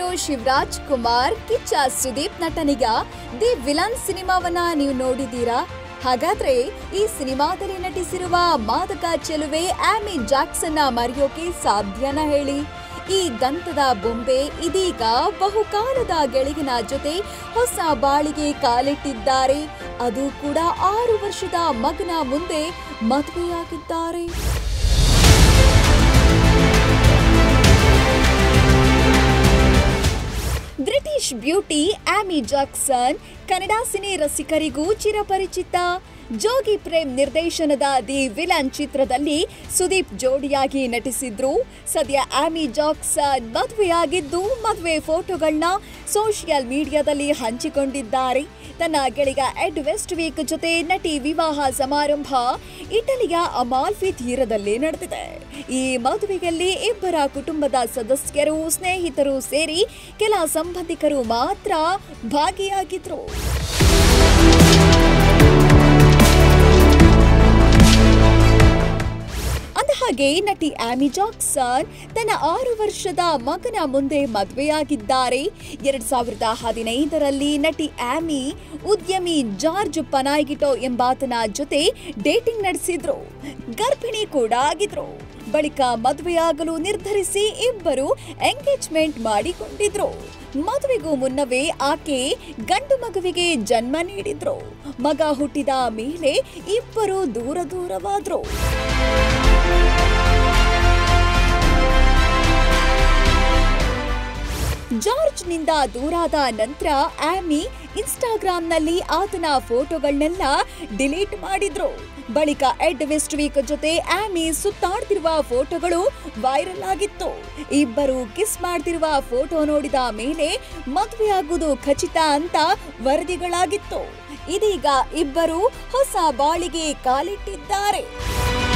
ಶಿವರಾಜ್ ಕುಮಾರ್ ಕಿಚ್ಚ ಸುದೀಪ್ ನಟನಿಗ the villain ಸಿನಿಮಾವನ್ನ ನೀವು ನೋಡಿದ್ದೀರಾ ಹಾಗಾದ್ರೆ ಈ ಸಿನಿಮಾದಲ್ಲಿ ನಟಿಸಿರುವ ಮಾದಕ ಚೆಲುವೆ ಆಮಿ ಜಾಕ್ಸನ್ನ ಮರೆಯೋಕೆ ಸಾಧ್ಯನಾ ಹೇಳಿ ಈ ದಂತದ ಬೊಂಬೆ ಇದೀಗ ಬಹುಕಾಲದ ಗೆಳಗಿನ ಜೊತೆ ಹೊಸ ಬಾಳಿಗೆ ಕಾಲಿಟ್ಟಿದ್ದಾರೆ ಅದು ಕೂಡ ಆರು ವರ್ಷದ ಮಗನ ಮುಂದೆ ಮದುವೆಯಾಗಿದ್ದಾರೆ British beauty Amy Jackson Kannada cine ರಸಿಕರಿಗೂ ಚಿರಪರಿಚಿತ ಜೋಗಿ ಪ್ರೇಮ್ ನಿರ್ದೇಶನದ ದಿ ವಿಲನ್ ಚಿತ್ರದಲ್ಲಿ ಸುದೀಪ್ ಜೋಡಿಯಾಗಿ ನಟಿಸಿದ್ರು ಸದ್ಯ ಆಮಿ ಜಾಕ್ಸನ್ ಮದುವೆಯಾಗಿದ್ದು ಮದುವೆ ಫೋಟೋಗಳನ್ನ ಸೋಷಿಯಲ್ ಮೀಡಿಯಾದಲ್ಲಿ ಹಂಚಿಕೊಂಡಿದ್ದಾರೆ ತನ್ನ ಗೆಳೆಯ ಎಡ್ ವೆಸ್ಟ್ ವೀಕ್ ಜೊತೆ ನಟಿ ವಿವಾಹ ಸಮಾರಂಭ ಇಟಲಿಯ ಅಮಾಲ್ಫಿ ತೀರದಲ್ಲಿ ನಡೆದಿದೆ ಈ ಮದುವೆಯಲ್ಲಿ ಇಬ್ಬರ ಕುಟುಂಬದ ಸದಸ್ಯರು ಸ್ನೇಹಿತರು ಸೇರಿ ಕೆಲ ಸಂಬಂಧಿಕರು ಮಾತ್ರ ಭಾಗಿಯಾಗಿದ್ರು ಅಂದಹಾಗೆ ನಟಿ ಆಮಿ ಜಾಕ್ಸನ್ ತನ್ನ ಆರು ವರ್ಷದ ಮಗನ ಮುಂದೆ ಮದುವೆಯಾಗಿದ್ದಾರೆ ಎರಡ್ ಸಾವಿರದ ಹದಿನೈದರಲ್ಲಿ ನಟಿ ಆಮಿ ಉದ್ಯಮಿ ಜಾರ್ಜ್ ಪನಾಯ್ಗಿಟೋ ಎಂಬಾತನ ಜೊತೆ ಡೇಟಿಂಗ್ ನಡೆಸಿದ್ರು ಗರ್ಭಿಣಿ ಕೂಡ ಆಗಿದ್ರು ಬಳಿಕ ಮದುವೆಯಾಗಲು ನಿರ್ಧರಿಸಿ ಇಬ್ಬರು ಎಂಗೇಜ್ಮೆಂಟ್ ಮಾಡಿಕೊಂಡಿದ್ರು ಮದುವೆಗೂ ಮುನ್ನವೇ ಆಕೆ ಗಂಡು ಮಗುವಿಗೆ ಜನ್ಮ ನೀಡಿದ್ರು ಮಗ ಹುಟ್ಟಿದ ಮೇಲೆ ಇಬ್ಬರು ದೂರ ದೂರವಾದ್ರು ಜಾರ್ಜ್ನಿಂದ ದೂರಾದ ನಂತರ ಆಮಿ ಇನ್ಸ್ಟಾಗ್ರಾಂನಲ್ಲಿ ಆತನ ಫೋಟೋಗಳನ್ನೆಲ್ಲ ಡಿಲೀಟ್ ಮಾಡಿದ್ರು ಬಳಿಕ ಎಡ್ ವೆಸ್ಟ್ ವೀಕ್ ಜೊತೆ ಆಮಿ ಸುತ್ತಾಡ್ತಿರುವ ಫೋಟೋಗಳು ವೈರಲ್ ಆಗಿತ್ತು ಇಬ್ಬರು ಕಿಸ್ ಮಾಡ್ತಿರುವ ಫೋಟೋ ನೋಡಿದ ಮೇಲೆ ಮದುವೆಯಾಗುವುದು ಖಚಿತ ಅಂತ ವರದಿಗಳಾಗಿತ್ತು ಇದೀಗ ಇಬ್ಬರು ಹೊಸ ಬಾಳಿಗೆ ಕಾಲಿಟ್ಟಿದ್ದಾರೆ